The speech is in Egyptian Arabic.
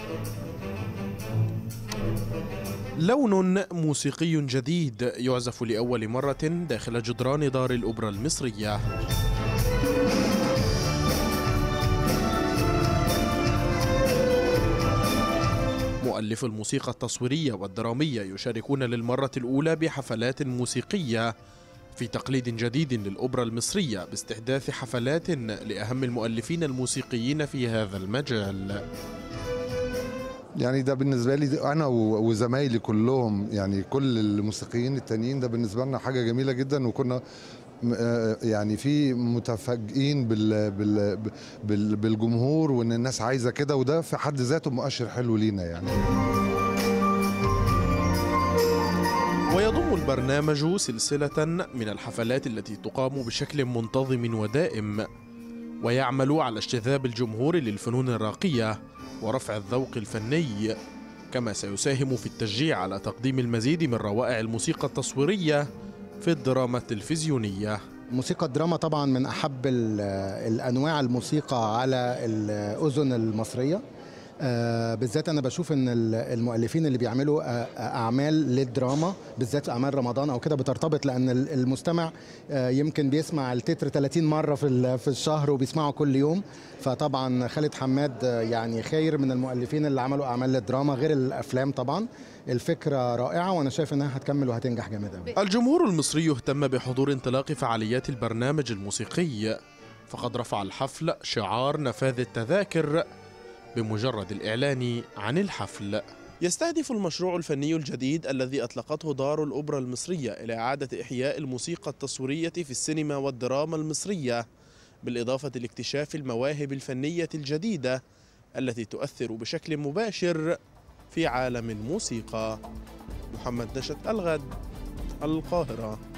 لون موسيقي جديد يعزف لأول مرة داخل جدران دار الأوبرا المصرية مؤلف الموسيقى التصويرية والدرامية يشاركون للمرة الأولى بحفلات موسيقية في تقليد جديد للأوبرا المصرية باستحداث حفلات لأهم المؤلفين الموسيقيين في هذا المجال يعني ده بالنسبه لي انا و- وزمايلي كلهم يعني كل الموسيقيين التانيين ده بالنسبه لنا حاجه جميله جدا وكنا م- آه يعني في متفاجئين بال بال بال بالجمهور وان الناس عايزه كده وده في حد ذاته مؤشر حلو لينا يعني ويضم البرنامج سلسلة من الحفلات التي تقام بشكل منتظم ودائم ويعمل على اجتذاب الجمهور للفنون الراقية ورفع الذوق الفني كما سيساهم في التشجيع على تقديم المزيد من روائع الموسيقى التصويرية في الدراما التلفزيونية موسيقى الدراما طبعا من احب ال- الانواع الموسيقى على الاذن المصريه آه، بالذات انا بشوف ان ال- المؤلفين اللي بيعملوا آه، اعمال للدراما بالذات في اعمال رمضان او كده بترتبط لان ال- المستمع آه، يمكن بيسمع التتر 30 مره في ال- في الشهر وبيسمعه كل يوم فطبعا خالد حماد آه، يعني خير من المؤلفين اللي عملوا اعمال للدراما غير الافلام طبعا الفكره رائعه وانا شايف انها هتكمل وهتنجح جامد قوي الجمهور المصري يهتم بحضور انطلاق فعاليات البرنامج الموسيقي فقد رفع الحفل شعار نفاذ التذاكر بمجرد الإعلان عن الحفل يستهدف المشروع الفني الجديد الذي أطلقته دار الأوبرا المصرية إلى إعادة إحياء الموسيقى التصويرية في السينما والدراما المصرية بالإضافة لاكتشاف المواهب الفنية الجديدة التي تؤثر بشكل مباشر في عالم الموسيقى محمد نشأت الغد القاهرة